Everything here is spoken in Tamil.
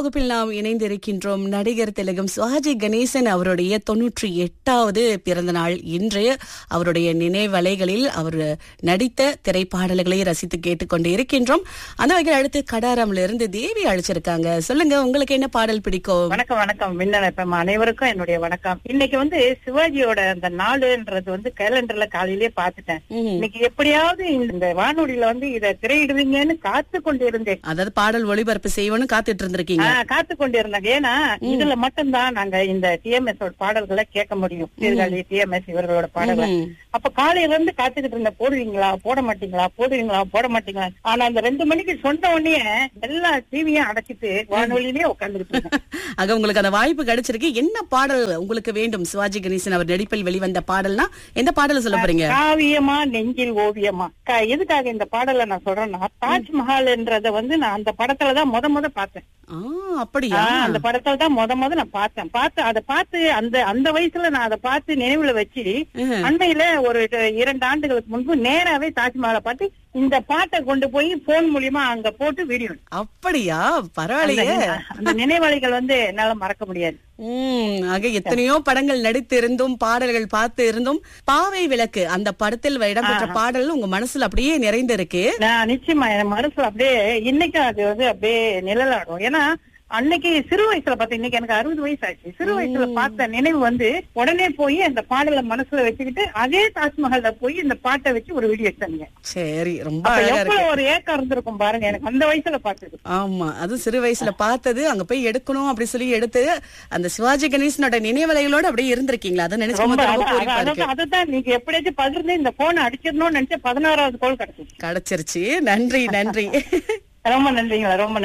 தொகுப்பில் நாம் இணைந்திருக்கின்றோம் நடிகர் திலகம் சுவாஜி கணேசன் அவருடைய தொன்னூற்றி எட்டாவது பிறந்த நாள் இன்று அவருடைய நினைவலைகளில் அவர் நடித்த திரைப்பாடல்களை ரசித்து கேட்டுக்கொண்டு இருக்கின்றோம் அந்த வகையில் அடுத்து கடாரம்ல இருந்து தேவி அழைச்சிருக்காங்க சொல்லுங்க உங்களுக்கு என்ன பாடல் பிடிக்கும் வணக்கம் வணக்கம் மின்னல் எஃப்எம் அனைவருக்கும் என்னுடைய வணக்கம் இன்னைக்கு வந்து சிவாஜியோட அந்த நாளுன்றது வந்து கேலண்டர்ல காலையிலேயே பாத்துட்டேன் ம்ஹும். இன்னைக்கு எப்படியாவது இந்த வானொலியில வந்து இத திரையிடுவீங்கன்னு காத்து கொண்டு இருந்தேன் அதாவது பாடல் ஒளிபரப்பு செய்வோன்னு காத்துட்டு இருந்திருக்கீங்க ஆஹ், காத்து கொண்டு இருந்தாங்க ஏன்னா இதுல மட்டும்தான் நாங்க இந்த டிஎம்எஸ் பாடல்களை கேட்க முடியும் சீர்காழி டிஎம்எஸ் இவர்களோட பாடல்களை ம்ஹும். அப்ப காலையில இருந்து காத்துக்கிட்டு இருந்த போடுவீங்களா போட மாட்டீங்களா போடுவீங்களா போட மாட்டீங்களா ஆனா அந்த ரெண்டு மணிக்கு சொன்ன உடனே எல்லா டிவியும் அடைச்சிட்டு வானொலியிலேயே உட்காந்துக்கிட்டு இருந்தேன் ஆக உங்களுக்கு அந்த வாய்ப்பு கிடைச்சிருக்கு என்ன பாடல் உங்களுக்கு வேண்டும் சிவாஜி கணேசன் அவர் நடிப்பில் வெளிவந்த பாடல்னா எந்த பாடல் சொல்ல போறீங்க காவியமா நெஞ்சில் ஓவியமா க- எதுக்காக இந்த பாடலை நான் சொல்றேன்னா தாஜ்மஹால்ன்றத வந்து நான் அந்த படத்துல தான் முத முத பார்த்தேன் ஆ அப்படியா ஆஹ், அந்த படத்துல தான் முத முத நான் பார்த்தேன் பார்த்து அதை பார்த்து அந்த அந்த வயசுல நான் அதை பார்த்து நினைவுல வச்சு ம்ஹும். அண்மையில ஒரு இரண்டு ஆண்டுகளுக்கு முன்பு நேராவே தாஜ்மஹாலை பார்த்து இந்த பாட்டை கொண்டு போய் போன் மூலியமா அங்க போட்டு வீடியோ அப்படியா அந்த பரவாயில்லையே அந்த நினைவலைகள் வந்து என்னால மறக்க முடியாது உம் ஆக எத்தனையோ படங்கள் நடித்து இருந்தும் பாடல்கள் பார்த்து இருந்தும் பாவை விளக்கு அந்த படத்தில் இடம்பெற்ற பாடல் உங்க மனசுல அப்படியே நிறைந்து இருக்கு நான் நிச்சயமா என் மனசுல அப்படியே இன்னைக்கு அது வந்து அப்படியே நிழலாடும் ஏன்னா அன்னைக்கு சிறு வயசுல பார்த்தேன் இன்னைக்கு எனக்கு அறுபது வயசு ஆச்சு சிறு வயசுல பார்த்த நினைவு வந்து உடனே போய் அந்த பாடலை மனசுல வச்சுக்கிட்டு அதே தாஜ்மஹால்ல போய் இந்த பாட்டை வச்சு ஒரு வீடியோ எடுத்தாங்க சரி ரொம்ப அப்ப அழகா இருக்கு எவ்வளவு ஒரு ஏக்கம் இருந்திருக்கும் பாருங்க எனக்கு அந்த வயசுல பார்த்தது ஆமா அதுவும் சிறு வயசுல பார்த்தது அங்க போய் எடுக்கணும் அப்படி சொல்லி எடுத்து அந்த சிவாஜி கணேசனோட நினைவலைகளோட அப்படியே இருந்திருக்கீங்களா அதை நினைச்சு ரொம்ப போது ரொம்ப பூரிப்பா இருக்கு அதான் நீங்க எப்படியாச்சும் பகிர்ந்து இந்த போனை அடிச்சிடணும்னு நினைச்ச பதினாறாவது கோல் கிடைச்சிச்சு கிடைச்சிருச்சு நன்றி நன்றி ரொம்ப நன்றிங்களா ரொம்ப